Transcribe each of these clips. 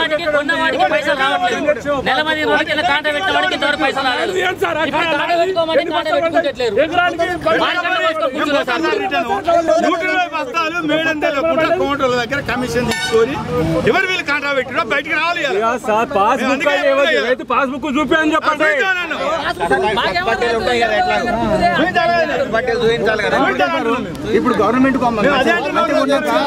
వాటికి కొన్న వాటికి పైసలు రావట్లేదు నెల మంది రోజుకి ఇలా కాంట పెట్టిన వాడికి ఇంతవరకు పైసలు రాలేదు ఇప్పుడు కాంట పెట్టుకోమంటే కాంట పెట్టుకుంటట్లేరు మార్కెట్లో వేసుకొని కూర్చున్నారు సార్ నూట ఇరవై బస్తాలు మేడంతే లేకుండా కౌంటర్ల దగ్గర కమిషన్ తీసుకొని ఎవరు వీళ్ళు కాంట్రా పెట్టినా బయటికి రావాలి ఇవాళ. సార్ పాస్బుక్ అందుకే ఇవ్వదు చెప్తున్నా రైతు పాస్బుక్ చూపించని చెప్పండి చూపించాను. చూపించాలి కదా. చూపించాలి అంటున్నాను. ఇప్పుడు గవర్నమెంట్ మేము అదే అంటున్నాం కదా.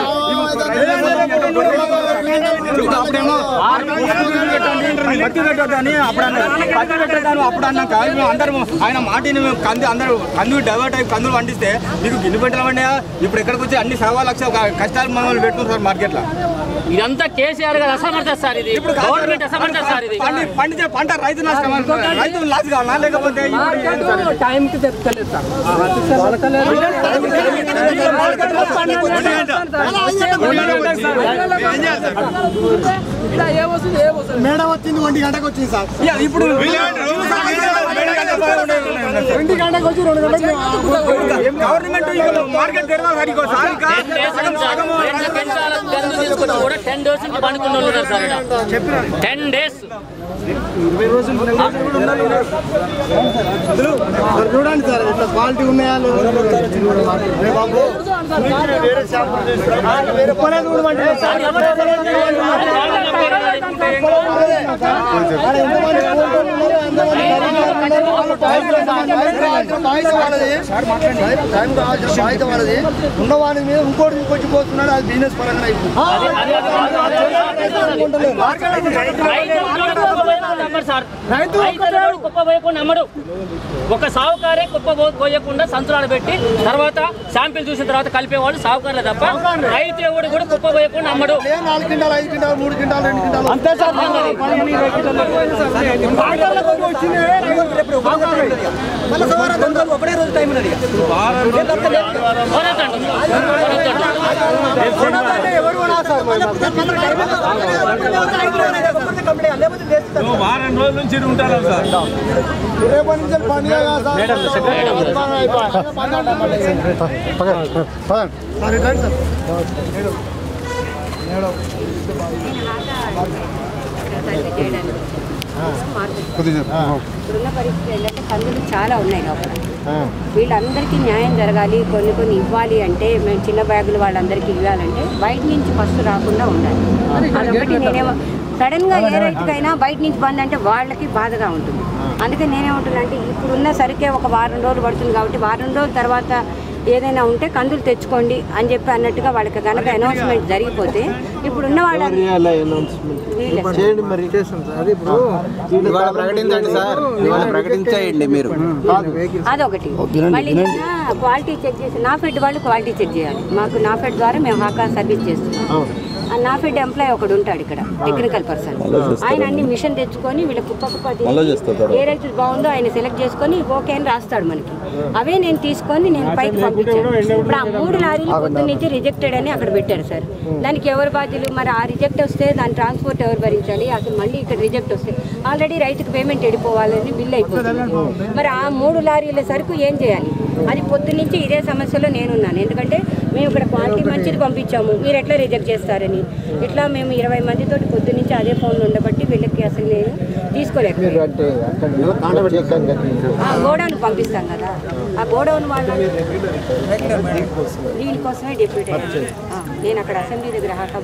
అప్పుడేమో పత్తి పెట్టొద్దని అప్పుడు అన్నారు పత్తి పెట్టొద్దని అప్పుడు అన్నాక మేము అందరం ఆయన మాటిని మేము కంది అందరూ కందులు డైవర్ట్ అయ్యి కందులు పండిస్తే మీకు గిన్నె పెట్టామండి ఇప్పుడు ఎక్కడికి వచ్చి అన్ని సవా లక్ష కష్టాలు మమ్మల్ని పెట్టుకుంటారు మార్కెట్లో ఇదంతా కేసీఆర్ గారు అసమర్థత సార్ ఇది గవర్నమెంట్ అసమర్థత సార్ ఇది పండి పండించే పంట రైతు నష్టం అనుకో- రైతు లాస్ కావాలా లేకపోతే ఇప్పుడు ఏంటి సార్? టైంకి చెప్తలేదు సార్ ఇట్లా ఏ వస్తుంది ఏ వస్తుంది మేడం వచ్చింది ఒంటి గంటకు వచ్చింది సార్ ఇక ఇప్పుడు వీళ్ళేమంటారు? ఒంటి గంటకు వచ్చి రెండు గంటలకు గవర్నమెంట్ ఇక మార్కెట్ తెరవాలి సార్ ఇంకో సార్ ఇంకా టెన్ డేస్ సగం నుంచి సగం రెండు క్వింటాల గంజు తీసుకుని కూడా టెన్ డేస్ నుంచి పండుకున్న వాళ్ళు ఉన్నారు సార్ టెన్ డేస్ చూడండి సార్ ఇట్లా క్వాలిటీ ఉన్నాయా లేవో రే బాబు వేరే షాప్ వేరే పనే చూడమంటే సార్ ఆడ ఎంతమంది ఫోటోలు ఉన్నారు, ఎంతమంది కరీంనగర్ ఉన్నారు, వాళ్ళ బాధ్యత వాళ్ళది. టైం కావాల్సిన బాధ్యత వాళ్ళది ఉన్నవాడి మీద ఇంకోటి ఇంకొచ్చి పోతున్నాడు అది బిజినెస్ పరంగా అయిపోయింది రైతు రైతు కుప్ప పోయకుండా అమ్మడు ఒక సావుకారే కుప్ప పో- పోయకుండా సంచులాలు పెట్టి తర్వాత శాంపిల్ చూసిన తర్వాత కలిపేవాడు సావుకారులే తప్ప రైతు ఎవడు కూడా కుప్ప పోయకుండా అమ్మడు ఏ నాలుగు క్వింటాలు ఐదు క్వింటాలు మూడు క్వింటాలు రెండు క్వింటాలు అంతే సార్ ఒకటే రోజు టైం ఉన్నది కొనొద్దండి. కొనొద్దండి. ఎవరు కొనాలి సార్ మరి? వారం రోజుల నుంచి ఈడ ఉంటారు సార్ రేపటి నుంచి పండుగ కదా సార్. పదకొండు అయిపోయి. సార్ ఇట్లాంటి సార్ ఇప్పుడున్న పరిస్థితి ఏంటంటే కందులు చాలా ఉన్నాయి లోపల వీళ్ళందరికీ న్యాయం జరగాలి కొన్ని కొన్ని ఇవ్వాలి అంటే మేము చిన్న బ్యాగులు వాళ్ళందరికీ ఇవ్వాలంటే బయట నుంచి ఫస్ట్ రాకుండా ఉండాలి అదొకటి నేనేమో సడన్ గా ఏ రైతుకైనా బయట నుంచి బంద్ అంటే వాళ్ళకి బాధగా ఉంటుంది అందుకే నేనేమంటున్నా అంటే ఇప్పుడున్న సరికే ఒక వారం రోజులు పడుతుంది కాబట్టి వారం రోజుల తర్వాత ఏదైనా ఉంటే కందులు తెచ్చుకోండి అని చెప్పి అన్నట్టుగా వాళ్ళకి కనుక అనౌన్స్మెంట్ జరిగిపోతే ఇప్పుడున్న వాళ్ళ వీళ్ళే. చేయండి మరి అది ఇప్పుడు ఇవాళ ప్రకటించండి సార్ ఇవాళ ప్రకటించేయండి మీరు అదొకటి మళ్ళీ క్వాలిటీ చెక్ చేసి నా ఫెడ్ వాళ్ళు క్వాలిటీ చెక్ చేయాలి మాకు నా ఫెడ్ ద్వారా మేము హాకా సర్వీస్ చేస్తున్నాం ఆ నా ఫెడ్ ఎంప్లాయ్ ఒకడు ఉంటాడు ఇక్కడ టెక్నికల్ పర్సన్ ఆయన అన్ని మిషన్ తెచ్చుకొని వీళ్ళ కుప్ప కుప్ప తీసి ఏ రైతు బాగుందో ఆయన సెలెక్ట్ చేసుకొని ఓకే అని రాస్తాడు మనకి అవే నేను తీసుకొని నేను పైకి పంపించాను ఇప్పుడు ఆ మూడు లారీలు పొద్దు నుంచి రిజెక్టెడ్ అని అక్కడ పెట్టారు సార్ దానికి ఎవరు బాధ్యులు మరి ఆ రిజెక్ట్ వస్తే దాని ట్రాన్స్పోర్ట్ ఎవరు భరించాలి అసలు మళ్ళీ ఇక్కడ రిజెక్ట్ వస్తే ఆల్రెడీ రైతుకు పేమెంట్ వెళ్ళిపోవాలని బిల్ అయిపోతుంది మరి ఆ మూడు లారీల సరుకు ఏం చేయాలి అది పొద్దు నుంచి ఇదే సమస్యలో నేనున్నాను ఎందుకంటే మేము ఇక్కడ క్వాలిటీ మంచిది పంపించాము మీరు ఎట్లా రిజెక్ట్ చేస్తారని ఇట్లా మేము ఇరవై మందితో పొద్దు నుంచి అదే ఫోన్లు ఉండబట్టి వీళ్ళకి అసలు నేను తీసుకోలేకపోయాను అంటే అక్కడ కాంటాక్ట్ చేస్తాం కదా ఆ గోడౌన్ పంపిస్తాం కదా ఆ గోడౌన్ వాళ్ళ దీనికోసమే డిప్యూటీ ఆ, నేను అక్కడ అసెంబ్లీ దగ్గర హాకా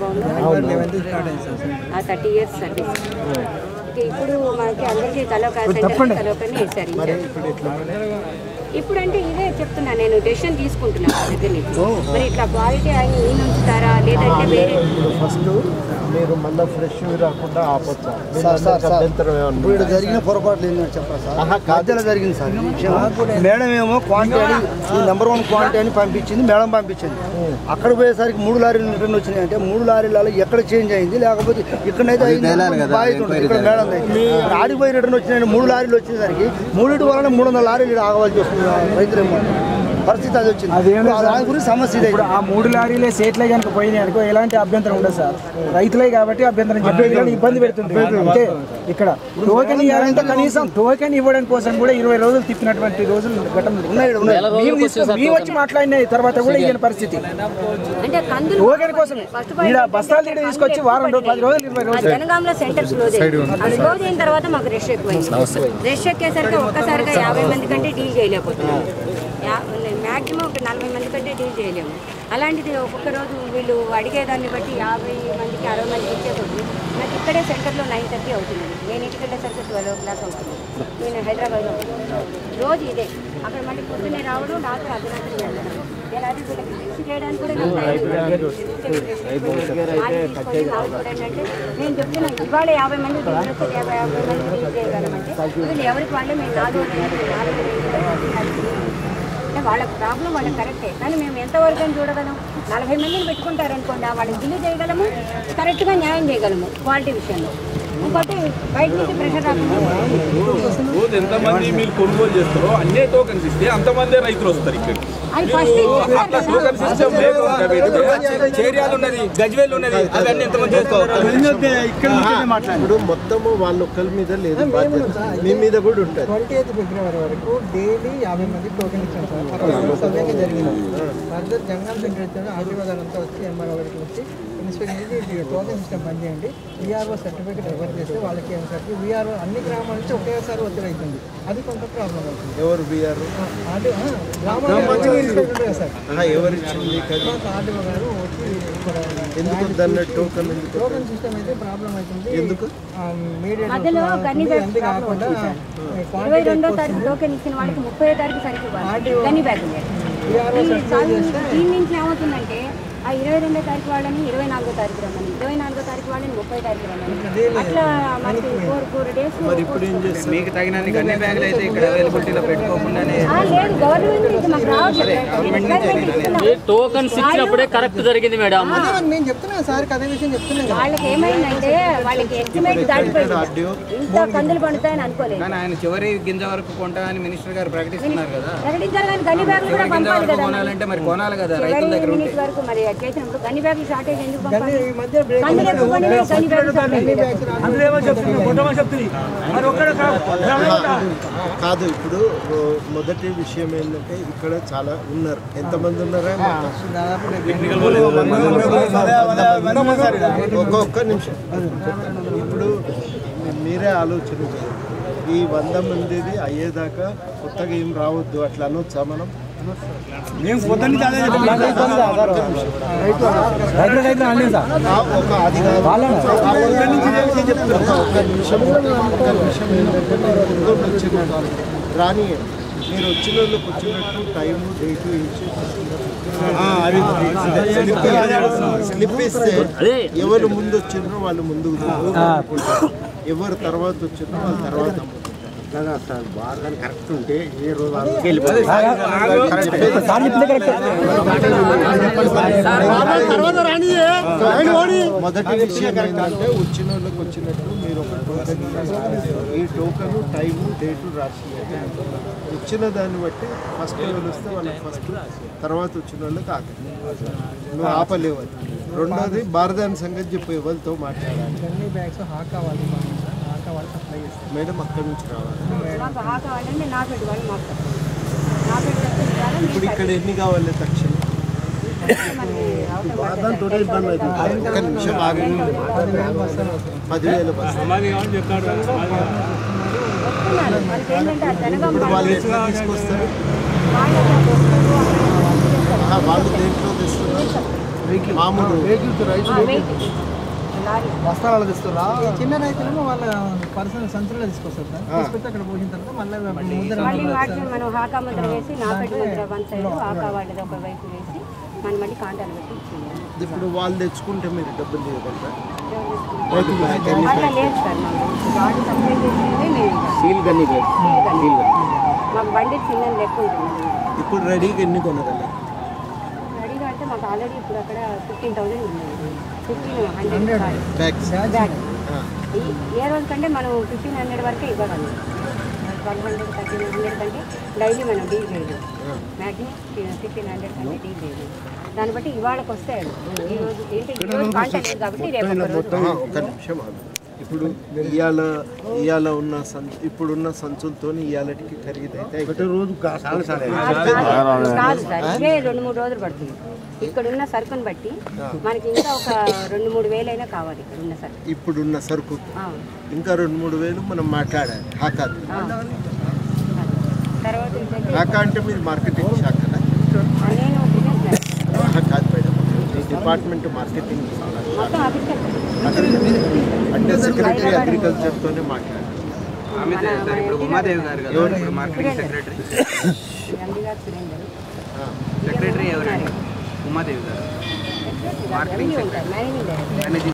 ఆ థర్టీ ఇయర్స్ సర్వీస్ ఇక ఇప్పుడు మనకి అందరికీ తలొక సెంటర్ తలొకని వేశారు ఇప్పుడు అంటే ఇదే చెప్తున్నా నేను డెసిషన్ తీసుకుంటున్నాను వాళ్ళ దగ్గర నుంచి మరి ఇట్లా క్వాలిటీ ఆయన ఈయన ఉంచుతారా లేదంటే వేరే ఫస్ట్ మీరు మళ్ళీ ఫ్రెష్ రాకుండా ఆపొచ్చా ఇప్పుడు ఇక్కడ జరిగిన పొరపాట్లు ఏంటంటే చెప్పరా సార్ మధ్యలో జరిగింది సార్ ఈ విషయం. మేడం ఏమో క్వాంటిటీ అని ఈ నెంబర్ వన్ క్వాంటిటీ అని పంపించింది మేడం పంపించింది అక్కడ పోయేసరికి మూడు లారీలు రిటర్న్ వచ్చినాయి అంటే మూడు లారీలలో ఎక్కడ చేంజ్ అయింది లేకపోతే ఇక్కడైతే అయింది బాధ్యత ఉంటుంది ఇక్కడ మేడం ఆడికి పోయి రిటర్న్ వచ్చినాయి మూడు లారీలు వచ్చేసరికి మూడింటి వలన మూడు వందల లారీలు ఆగవలసి వస్తుంది రైతులేమో పరిస్థితి అది వచ్చింది అదేం లేదు ఇప్పుడు దాని గురించి సమస్య ఇదే ఇప్పుడు ఆ మూడు లారీలే సేట్లే కనుక పోయినాయి అనుకో ఎలాంటి అభ్యంతరం ఉండదు సార్ రైతులే కాబట్టి అభ్యంతరం చెప్పి వీళ్ళని ఇబ్బంది పెడుతుంది అంతే ఇక్కడ టోకెన్ ఇవ్వాలంటే కనీసం టోకెన్ ఇవ్వడం కోసం కూడా ఇరవై రోజులు తిప్పినటువంటి రోజులు ఘటనలు ఉన్నాయి మేము తీసుకొని- మేము వచ్చి మాట్లాడిన తర్వాత కూడా ఈయన పరిస్థితి అంటే కందులు టోకెన్ కోసమే ఈడ బస్తాలు తీయడం తీసుకొచ్చి వారం రోజులు పది రోజులు ఇరవై రోజులు జనగాంలో సెంటర్ క్లోజ్ అయింది ఆ క్లోజ్ అయిన తర్వాత మాకు రష్ ఎక్కువైంది రష్ ఎక్కేసరికి ఒక్కసారిగా యాభై మంది కంటే డీల్ చేయలేకపోతున్నాం మ్యాక్సిమం ఒక నలభై మంది కంటే డీల్ చేయలేము అలాంటిది ఒక్కొక్క రోజు వీళ్ళు అడిగేదాన్ని బట్టి యాభై మందికి అరవై మందికి ఇచ్చేకొద్ది నాకు ఇక్కడే సెంటర్లో నైన్ థర్టీ అవుతుంది నేను ఇంటికి వెళ్ళేసరికి ట్వెల్వ్ ఓ క్లాక్ అవుతుంది నేను హైదరాబాద్లో ఉంటాను. రోజు ఇదే అక్కడ మళ్ళీ పొద్దున్నే రావడం రాత్రి అర్ధరాత్రి వెళ్ళడం నేను అది వీళ్ళకి ఫిక్స్ చేయడానికి కూడా నాకు టైం లేదు. వాళ్ళు తీసుకొని నాకు కూడా ఏంటంటే నేను చెప్తున్నాను ఇవాళ యాభై మంది తీసుకొస్తే యాభై యాభై మంది డీల్ చేయగలమంటే వీళ్ళు ఎవరికి వాళ్ళే మేము నాలుగు వందల నాలుగు వందల అంటే వాళ్ళ ప్రాబ్లం వాళ్ళకి కరెక్టే కానీ మేము ఎంతవరకు అని చూడగలం నలభై మందిని పెట్టుకుంటారనుకోండి వాళ్ళకి బిల్లు చేయగలము కరెక్ట్గా న్యాయం చేయగలము క్వాలిటీ విషయంలో ఇంకోటి బయట నుంచి ప్రెషర్ రాకుండా రోజు ఎంతమంది మీరు కొనుగోలు చేస్తారో అన్నే టోకెన్స్ ఇస్తే అంతమందే రైతులు వస్తారు ఇక్కడ అది ఫస్ట్ అట్లా టోకెన్ సిస్టమ్ లేకుండా పెడితే చేరియాలు ఉన్నది గజ్వేల్ ఉన్నది అవన్నీ ఎంతమంది చేస్తున్నారు ఇక్కడ ఇప్పుడు మొత్తము వాళ్ళ ఒక్కరి మీద లేదు బాధ్యత మీ మీద కూడా ఉంటుంది ట్వంటీ ఎయిత్ ఫిబ్రవరి వరకు డైలీ యాభై మంది టోకెన్ ఇచ్చాం సార్ అక్కడ సవ్యంగా జరిగింది ఫర్దర్ జంగల్ సెంటర్ ఇచ్చారు ఆశీర్వాద్ అంతా వచ్చి ఎంఆర్ఓ గారికి వచ్చి ఇన్స్పెక్ట్ చేసి టోకెన్ సిస్టమ్ బంద్ చేయండి వీఆర్ఓ సర్టిఫికేట్ రిఫర్ చేస్తే వాళ్ళకి ఏమిటి వీఆర్ఓ అన్ని గ్రామాల నుంచి ఒకేసారి ఒత్తిడి అవుతుంది అది కొంత ప్రాబ్లం అవుతుంది ఎవరు బిఆర్ అది గ్రామాల ఇన్స్పెక్టర్ ఉంటారు కదా సార్ ఎవరు ఇచ్చింది కదా మాకు ఆర్డీఓ గారు వచ్చి ఇక్కడ ఎందుకు దాన్ని టోకన్ ఎందుకు టోకెన్ సిస్టమ్ అయితే ప్రాబ్లం అవుతుంది ఎందుకు? మీడియా మధ్యలో గన్ని అంతే బ్యాగ్ కాకుండా ఇరవై రెండో తారీఖు టోకెన్ ఇచ్చిన వాళ్ళకి ముప్పై తారీఖు సరికి ఇవ్వాలి గన్ని బ్యాగ్ దీని నుంచి ఏమవుతుందంటే ఆ ఇరవై రెండో తారీఖు వాళ్ళని ఇరవై నాలుగో తారీఖు రమ్మని ఇరవై నాలుగో తారీఖు వాళ్ళని ముప్పై తారీఖు రమ్మని అట్లా మనకి ఫోర్ ఫోర్ డేస్ మీకు తగినన్ని గన్ని బ్యాగులు అయితే ఇక్కడ అవైలబిలిటీలో పెట్టుకోకుండానే లేదు గవర్నమెంట్ నుంచి మాకు రావట్లేదు టోకన్స్ ఇచ్చినప్పుడే కరెక్ట్ జరిగింది మేడం నేను చెప్తున్నా సార్ అదే విషయం చెప్తున్నాను వాళ్ళకి ఏమైందంటే వాళ్ళకి ఎస్టిమేట్ దాటిపోయింది ఇంత కందులు పండుతాయని అనుకోలేదు కానీ ఆయన చివరి గింజ వరకు కొంటా అని మినిస్టర్ గారు ప్రకటిస్తున్నారు కదా ప్రకటించారు కానీ గన్ని బ్యాగులు కూడా చివరి గింజ పంపాలి వరకు కదా మరి. కొనాలంటే మరి కొనాలి కదా రైతుల దగ్గర ఉంటే మినిట్ వరకు మరి చేసినప్పుడు గన్ని బ్యాగులు షార్టేజ్ ఎందుకు పంపాలి ఈ మధ్య బ్రేక్ కందులు ఎక్కువ కొనివే గన్ని బ్యాగులు షార్టేజ్ అందులో చెప్తుంది కొట్టమని చెప్తుంది మరి ఒక్కడ కాదు ఇప్పుడు ఓ, మొదటి విషయం ఏంటంటే ఇక్కడ చాలా ఉన్నారు ఎంతమంది ఉన్నారా ఒక్కొక్క నిమిషం ఇప్పుడు మీరే ఆలోచన చేయండి ఈ వంద మందిది అయ్యేదాకా కొత్తగా ఏం రావద్దు అట్లా అనొచ్చా మనం మేము పొద్దున్న నుంచి అదే చెప్తున్నాం. ఆ, ఒక అది కాదు. ఆ వంద నుంచి చేసి చెప్తున్నా. ఒక నిమిషం ఒక నిమిషం ఏంటంటే మీరు ముందు వచ్చిన రాని మీరు వచ్చిన వాళ్ళకి వచ్చినట్టు టైం డేట్ ఇచ్చి స్లిప్ ఇస్తే అదే ఎవరు ముందు వచ్చిండ్రో వాళ్ళు ముందుకు పోతారు. ఎవరు తర్వాత వచ్చిండ్రో వాళ్ళు తర్వాత మొదటి విషయం ఏంటంటే వచ్చిన వాళ్ళకి వచ్చినట్టు మీరు ఒక టోకెన్ ఇవ్వాలి. ఈ టోకెన్ టైము డేటు రాసి వచ్చిన దాన్ని బట్టి ఫస్ట్ ఎవరు వస్తే వాళ్ళకి ఫస్ట్ తర్వాత వచ్చిన వాళ్ళకి ఆఖరి నువ్వు ఆపలేవు అది రెండోది భారదాని సంగతి చెప్పు ఎవరితో మాట్లాడాలి గన్ని బ్యాగ్స్ హాకా వాళ్ళు హాకా వాళ్ళు సప్లై చేస్తారు మేడం అక్కడి నుంచి రావాలి మాకు ఆ కావాలంటే నా పెట్టి వాళ్ళు మాకు నా పెట్టి చెప్తే ఇప్పుడు ఇక్కడ ఎన్ని కావాలి తక్షణం ఒక్క నిమిషం ఆగండి పదివేల బస్సులు వాళ్ళకి ఏంటంటే ఆ జనగం ఇప్పుడు వాళ్ళు ఎట్లా తీసుకొస్తారు ఆ, వాళ్ళు దేంట్లో తెస్తున్నారు మామూలు లారీ వస్త్రాలు తెస్తున్నా ఈ చిన్న రైతులు వాళ్ళ పర్సనల్ సంచుల్లో తీసుకొస్తారు సార్ తీసుకొచ్చి అక్కడ పోసిన తర్వాత మళ్ళీ ముద్ర మళ్ళీ వాటిని మనం హాకా ముద్ర వేసి నా పెట్టి ముద్ర వన్ సైడ్ హాకా వాళ్ళది ఒక వైపు వేసి మనం మళ్ళీ కాంటాలు పెట్టి ఇచ్చేయాలి. ఇప్పుడు వాళ్ళు తెచ్చుకుంటే మీరు డబ్బులు ఇవ్వగలరా అట్లా లేదు సార్ మాకు వాటి సప్లై చేసేది మేము ఇవ్వాలి. Seal gunny bag. Seal gunny. మాకు బండి చిన్న లెక్క ఉంటుంది ఇప్పుడు రెడీగా ఎన్ని కొనగలరు రెడీగా అంటే మాకు ఆల్రెడీ ఇప్పుడు అక్కడ ఫిఫ్టీన్ థౌసండ్ ఉంది ఫిఫ్టీన్ హండ్రెడ్ బ్యాగ్స్ బ్యాగ్ ఈ- ఏ రోజు కంటే మనం ఫిఫ్టీన్ హండ్రెడ్ వరకే ఇవ్వగలం ట్వెల్వ్ హండ్రెడ్ థర్టీన్ హండ్రెడ్ కంటే డైలీ మనం డీల్ చేయలేం మ్యాక్సిమం ఫిఫ్టీన్ హండ్రెడ్ కంటే డీల్ చేయలేం దాన్ని బట్టి ఇవాళకి వస్తాడు ఈ రోజు ఏంటి ఈ రోజు కాంటాక్ట్ లేదు కాబట్టి రేపు ఒక రోజు ఆ, ఒక్క నిమిషం ఆగు. ఇప్పుడు ఇవాళ ఇవాళ ఉన్న సం ఇప్పుడున్న సంచులతో ఇవాళకి ఖరీదు అయితే ఒకటి రోజు కాదు కాదు సార్ ఇవే రెండు మూడు రోజులు పడుతుంది ఇక్కడ ఉన్న సరుకుని బట్టి మనకి ఇంకా ఒక రెండు మూడు వేలైనా కావాలి ఇక్కడ ఉన్న సరుకు ఇప్పుడున్న సరుకు ఆ, ఇంకా రెండు మూడు వేలు మనం మాట్లాడాలి హాకా ఆ. తర్వాత ఏంటంటే హాకా అంటే మీరు మార్కెటింగ్ శాఖనా నేను బిజినెస్ మ్యాన్. ఆహా, కాదు మేడం మీ డిపార్ట్మెంట్ మార్కెటింగ్ మొత్తం అగ్రికల్చర్ అంటే సెక్రటరీ అగ్రికల్చర్తోనే మాట్లాడాలి ఉమాదేవి గారు ఎవరు మార్కెటింగ్ సెక్రటరీ ఎండి గారు సురేందర్ సెక్రటరీ ఎవరండి ఉమాదేవి గారు సెక్రటరీ గారు ఎవరు ఉంటారు మేనేజింగ్ డైరెక్టర్